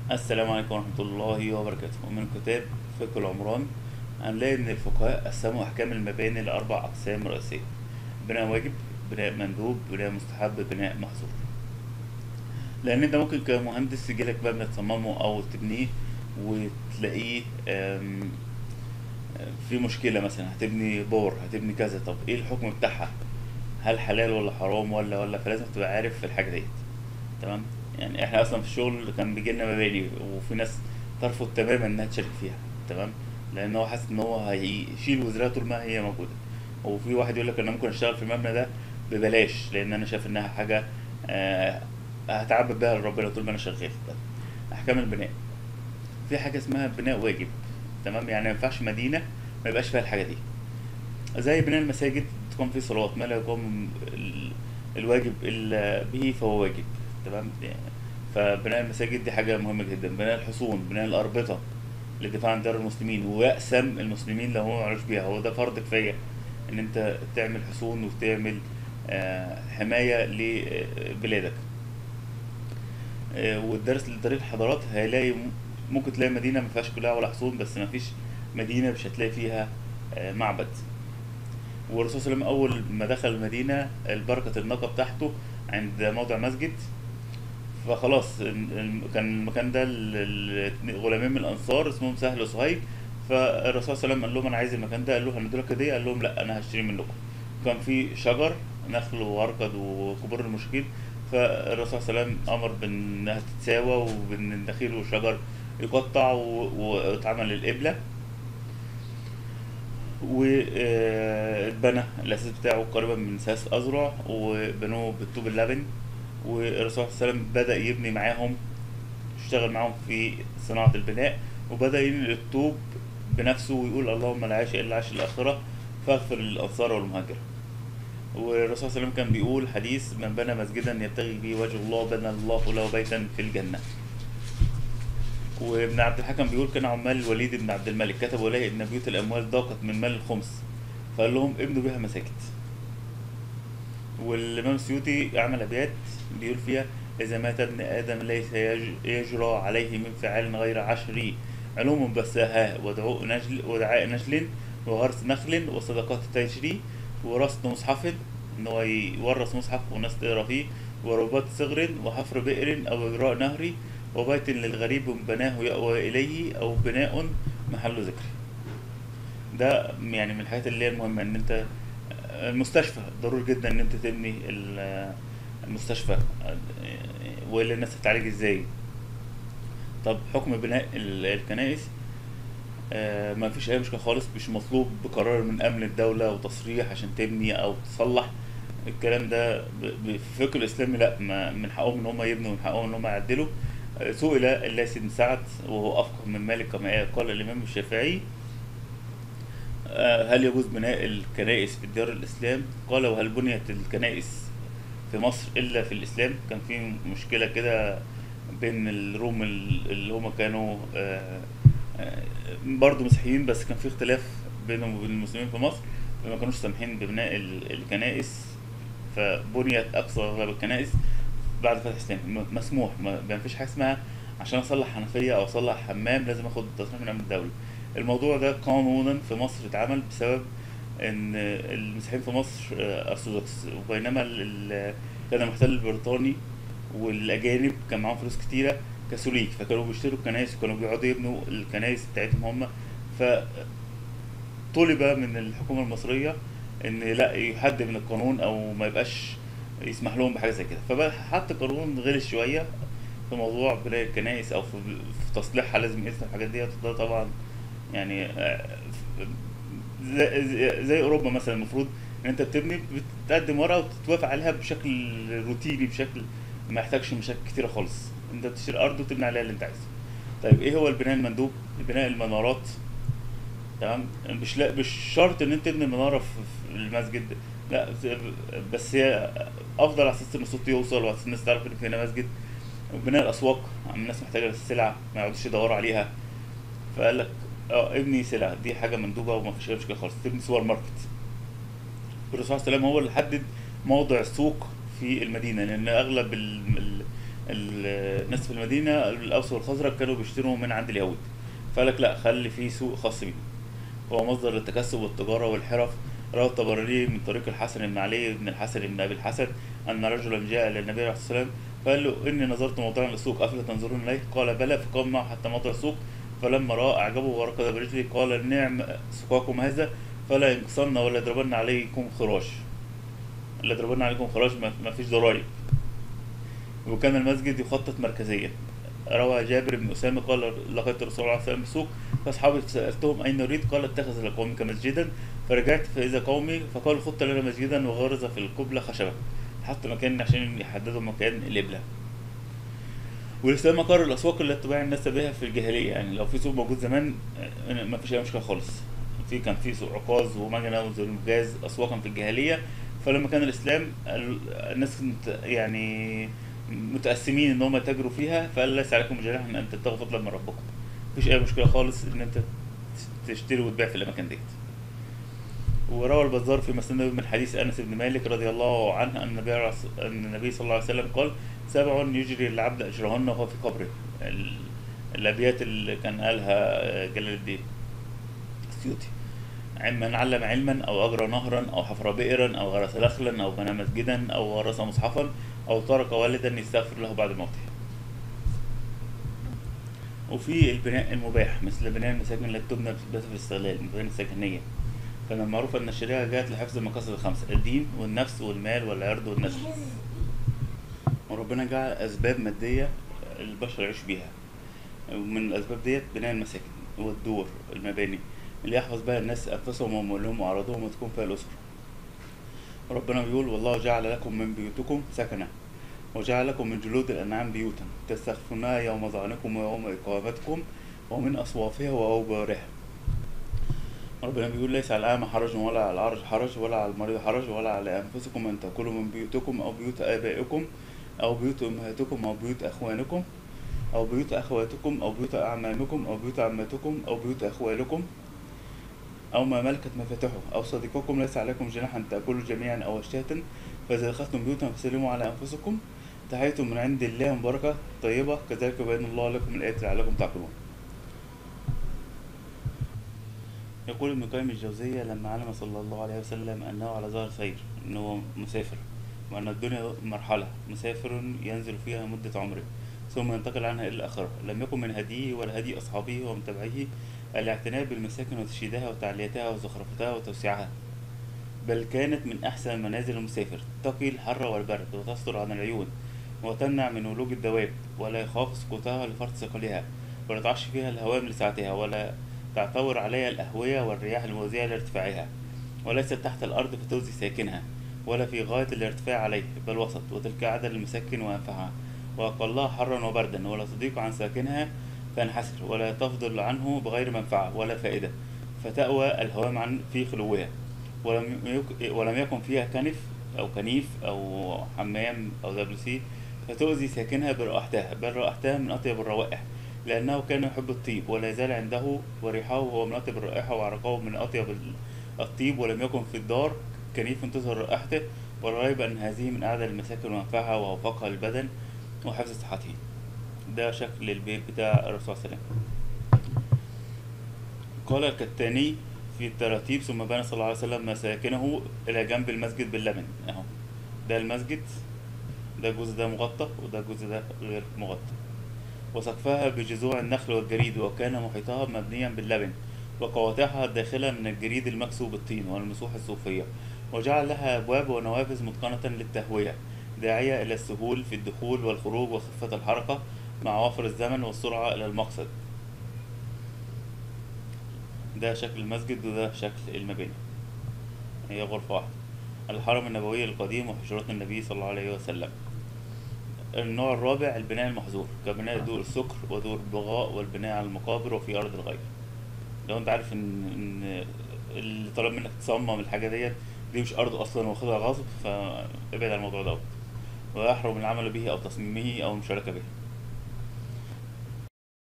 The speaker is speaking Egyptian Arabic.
السلام عليكم ورحمة الله وبركاته ومن كتاب فقه العمران هنلاقي إن الفقهاء قسموا أحكام المباني لأربع أقسام رئيسية بناء واجب بناء مندوب بناء مستحب بناء محظور لأن أنت ممكن كمهندس يجيلك مبنى تصممه أو تبنيه وتلاقيه آم، في مشكلة مثلا هتبني بور هتبني كذا طب ايه الحكم بتاعها هل حلال ولا حرام ولا ولا فلازم تبقى عارف في الحاجة ديت تمام يعني احنا اصلا في الشغل كان بيجي لنا مباني وفي ناس ترفض تماما انها تشارك فيها تمام لان هو حاسس ان هو هيشيل وزرها طول ما هي موجوده وفي واحد يقول لك انا ممكن اشتغل في المبنى ده ببلاش لان انا شايف انها حاجه آه هتعبد بيها لربنا طول ما انا شغال احكام البناء في حاجه اسمها بناء واجب تمام يعني ما ينفعش مدينه ما يبقاش فيها الحاجه دي زي بناء المساجد تقام فيه صلوات ما لا يقام ال- الواجب الا به فهو واجب تمام يعني فبناء المساجد دي حاجه مهمه جدا بناء الحصون بناء الاربطه للدفاع عن دار المسلمين ويأسم المسلمين لو هم معرفش بيها هو ده فرض كفايه ان انت تعمل حصون وتعمل آه، حمايه لبلادك آه، والدرس لتاريخ الحضارات هيلاقي ممكن تلاقي مدينه ما فيهاش كلها ولا حصون بس ما فيش مدينه مش هتلاقي فيها آه، معبد والرسول صلى الله عليه وسلم اول ما دخل المدينه البركه الناقه بتاعته عند موضع مسجد فخلاص ال- ال- كان المكان ده ال- ال- غلامين من الانصار اسمهم سهل وصهيب فالرسول صلى الله عليه وسلم قال لهم انا عايز المكان ده قال له هندوا لك هديه قال لهم لا انا هشتري منكم كان في شجر نخل وورقد وكبور المشركين فالرسول صلى الله عليه وسلم امر بانها تتساوى وبان النخيل والشجر يقطع و- واتعمل القبله واتبنى الاساس بتاعه قريبا من ثلاث اذرع وبنوه بالطوب اللبن والرسول صلى الله عليه وسلم بدا يبني معاهم اشتغل معاهم في صناعه البناء وبدا ينقل الطوب بنفسه ويقول اللهم لا عاش الا عاش الاخره فاغفر للانصار والمهاجر والرسول صلى الله عليه وسلم كان بيقول حديث من بنى مسجدا يبتغي به وجه الله بنى الله له بيتا في الجنه وابن عبد الحكم بيقول كان عمال الوليد بن عبد الملك كتبوا اليه ان بيوت الاموال ضاقت من مال الخمس فقال لهم ابنوا بها مساجد والامام السيوطي عمل ابيات بيقول فيها اذا مات ابن ادم ليس يج- يجرى عليه من فعال غير عشر علوم بثها ودعاء نجل ودعاء نجل وغرس نخل وصدقات تجري ورصد مصحف ان هو يورث مصحف والناس تقرا فيه ورباط صغر وحفر بئر او اجراء نهر وبيت للغريب بناه يأوى اليه او بناء محل ذكر ده يعني من الحاجات اللي هي المهمه ان انت المستشفى ضروري جدا ان انت تبني ال- المستشفى والا الناس هتتعالج ازاي طب حكم بناء ال- الكنائس آه، ما فيش اي مشكله خالص مش مطلوب بقرار من امن الدوله وتصريح عشان تبني او تصلح الكلام ده ب- ب- في الفقه الاسلامي لا ما من حقهم ان هم يبنوا من حقهم ان هم يعدلوا آه، سئل الليث بن سعد وهو افقه من مالك كما قال الامام الشافعي آه، هل يجوز بناء الكنائس في ديار الإسلام؟ قال وهل بنيت الكنائس في مصر إلا في الإسلام؟ كان في مشكلة كده بين الروم ال- اللي هما كانوا آه، آه، برضه مسيحيين بس كان في اختلاف بينهم وبين المسلمين في مصر فما كانوش سامحين ببناء ال- الكنائس فبنيت أقصى أغلب الكنائس بعد فتح الإسلام م- مسموح ما ما فيش حاجة اسمها عشان أصلح حنفية أو أصلح حمام لازم آخد تصريح من أمن الدولة الموضوع ده قانونا في مصر اتعمل بسبب ان المسيحيين في مصر آه، ارثوذكس وبينما ال- ال- كان المحتل البريطاني والاجانب كان معاهم فلوس كتيره كاثوليك فكانوا بيشتروا الكنائس وكانوا بيقعدوا يبنوا الكنائس بتاعتهم هم فطلب من الحكومه المصريه ان لا يحد من القانون او ما يبقاش يسمح لهم بحاجه زي كده فبقى حط قانون غلس شويه في موضوع بناء الكنائس او في, في تصليحها لازم يقيس الحاجات ديت ده طبعا يعني آه، زي, زي- زي اوروبا مثلا المفروض ان انت بتبني بتقدم ورقه وتتوافق عليها بشكل روتيني بشكل ما يحتاجش مشاكل كتيره خالص انت بتشتري ارض وتبني عليها اللي انت عايزه طيب ايه هو البناء المندوب بناء المنارات تمام مش لا مش شرط ان انت تبني مناره في في المسجد لا بس هي افضل على اساس ان الصوت يوصل وعلى اساس الناس تعرف ان في هنا مسجد بناء الاسواق الناس محتاجه السلع ما يقعدوش يدوروا عليها فقال لك اه ابني سلع دي حاجه مندوبه وما فيش اي مشكله خالص تبني سوبر ماركت الرسول صلى الله عليه وسلم هو اللي حدد موضع السوق في المدينه لان اغلب ال- ال- ال- الناس في المدينة الأوس والخزرج كانوا بيشتروا من عند اليهود فقال لك لا خلي فيه سوق خاص بيهم هو مصدر للتكسب والتجارة والحرف روى الطبراني من طريق الحسن بن علي بن الحسن بن أبي الحسن أن رجلا جاء إلى النبي عليه الصلاة والسلام فقال له إني نظرت موضعا للسوق أفلا تنظرون إليه قال بلى فقام معه حتى موضع السوق فلما رأى أعجبه وركض برجله قال نعم سقاكم هذا فلا ينقصن ولا يضربن عليكم خراش لا يضربن عليكم خراش ما ما فيش ضرايب وكان المسجد يخطط مركزيا روى جابر بن أسامة قال لقيت الرسول صلى الله عليه وسلم بالسوق فأصحابي سألتهم أين نريد قال اتخذ لقومك مسجدا فرجعت فإذا قومي فقالوا خط لنا مسجدا وغرز في القبلة خشبة حط مكان عشان يحددوا مكان القبلة والإسلام أقر الأسواق اللي تباع الناس بها في الجاهلية يعني لو في سوق موجود زمان آه، ما فيش أي مشكلة خالص في كان في سوق عكاظ ومجنة وزلمجاز أسواقا في الجاهلية فلما كان الإسلام ال- الناس كانت يعني متقسمين إن هم يتاجروا فيها فقال ليس عليكم جناح أن تبتغوا فضلا من ربكم مفيش أي مشكلة خالص إن أنت تشتري وتبيع في الأماكن ديت وروى البزار في مسند من حديث انس بن مالك رضي الله عنه ان النبي رس- ان النبي صلى الله عليه وسلم قال سبع يجري العبد اجرهن وهو في قبره ال- الابيات اللي كان قالها جلال الدين السيوطي عم- من علم علما او اجرى نهرا او حفر بئرا او غرس نخلا او بنى مسجدا او ورث مصحفا او ترك والدا يستغفر له بعد موته وفي البناء المباح مثل بناء المساجد التي تبنى بس في الاستغلال المباني السكنية كان المعروف أن الشريعة جاءت لحفظ المقاصد الخمسة الدين والنفس والمال والعرض والنسل وربنا جعل أسباب مادية البشر يعيش بيها ومن الأسباب ديت بناء المساكن والدور المباني اللي يحفظ بها الناس أنفسهم وأموالهم وأعراضهم وتكون فيها الأسرة ربنا بيقول والله جعل لكم من بيوتكم سكنا وجعل لكم من جلود الأنعام بيوتا تستخفونها يوم ظعنكم ويوم إقامتكم ومن أصوافها وأوبارها ربنا بيقول ليس على الأعمى حرج ولا على الأعرج حرج ولا على المريض حرج ولا على أنفسكم أن تأكلوا من بيوتكم أو بيوت آبائكم أو بيوت أمهاتكم أو بيوت أخوانكم أو بيوت أخواتكم أو بيوت أعمامكم أو بيوت عماتكم أو بيوت أخوالكم أو ما ملكت مفاتحه أو صديقكم ليس عليكم جناح أن تأكلوا جميعا أو أشتاتا فإذا أخذتم بيوتا فسلموا على أنفسكم تحية من عند الله مباركة طيبة كذلك يبين الله لكم الآيات لعلكم تعقلون يقول ابن قيم الجوزية لما علم صلى الله عليه وسلم أنه على ظهر سير أنه مسافر وأن الدنيا مرحلة مسافر ينزل فيها مدة عمره ثم ينتقل عنها إلى الآخرة لم يكن من هديه ولا هدي أصحابه ومتبعيه الاعتناء بالمساكن وتشييدها وتعليتها وزخرفتها وتوسيعها بل كانت من أحسن منازل المسافر تقي الحر والبرد وتستر عن العيون وتمنع من ولوج الدواب ولا يخاف سقوطها لفرط ثقلها ولا تعش فيها الهوام لسعتها ولا تعتور عليها الأهوية والرياح المؤذية لارتفاعها وليست تحت الأرض فتؤذي ساكنها ولا في غاية الارتفاع عليه بل وسط وتلك عدد المساكن وأنفعها وأقلها حرا وبردا ولا تضيق عن ساكنها فانحسر ولا تفضل عنه بغير منفعة ولا فائدة فتأوى الهوام عن في خلوها ولم, يك... ولم يكن فيها كنف أو كنيف أو حمام أو دبلسي فتؤذي ساكنها برائحتها بل رائحتها من أطيب الروائح لأنه كان يحب الطيب ولا يزال عنده وريحه هو من أطيب الرائحة وعرقه من أطيب الطيب ولم يكن في الدار كنيف تظهر رائحته ولا ريب أن هذه من أعدى المساكن وأنفعها وأوفقها للبدن وحفظ صحته ده شكل البيت بتاع الرسول صلى الله عليه وسلم قال الكتاني في التراتيب ثم بنى صلى الله عليه وسلم مساكنه إلى جنب المسجد باللبن أهو ده المسجد ده الجزء ده مغطى وده الجزء ده غير مغطى وسقفها بجذوع النخل والجريد وكان محيطها مبنيا باللبن وقواطعها الداخلة من الجريد المكسو بالطين والمسوح الصوفية وجعل لها أبواب ونوافذ متقنة للتهوية داعية إلى السهول في الدخول والخروج وخفة الحركة مع وفر الزمن والسرعة إلى المقصد ده شكل المسجد وده شكل المباني هي غرفة واحدة الحرم النبوي القديم وحجرات النبي صلى الله عليه وسلم النوع الرابع البناء المحظور كبناء دور السكر ودور البغاء والبناء على المقابر وفي أرض الغير لو انت عارف ان ان اللي طلب منك تصمم الحاجة ديت دي مش أرض أصلا واخدها غصب فابعد عن الموضوع دوت ويحرم العمل به أو تصميمه أو المشاركة به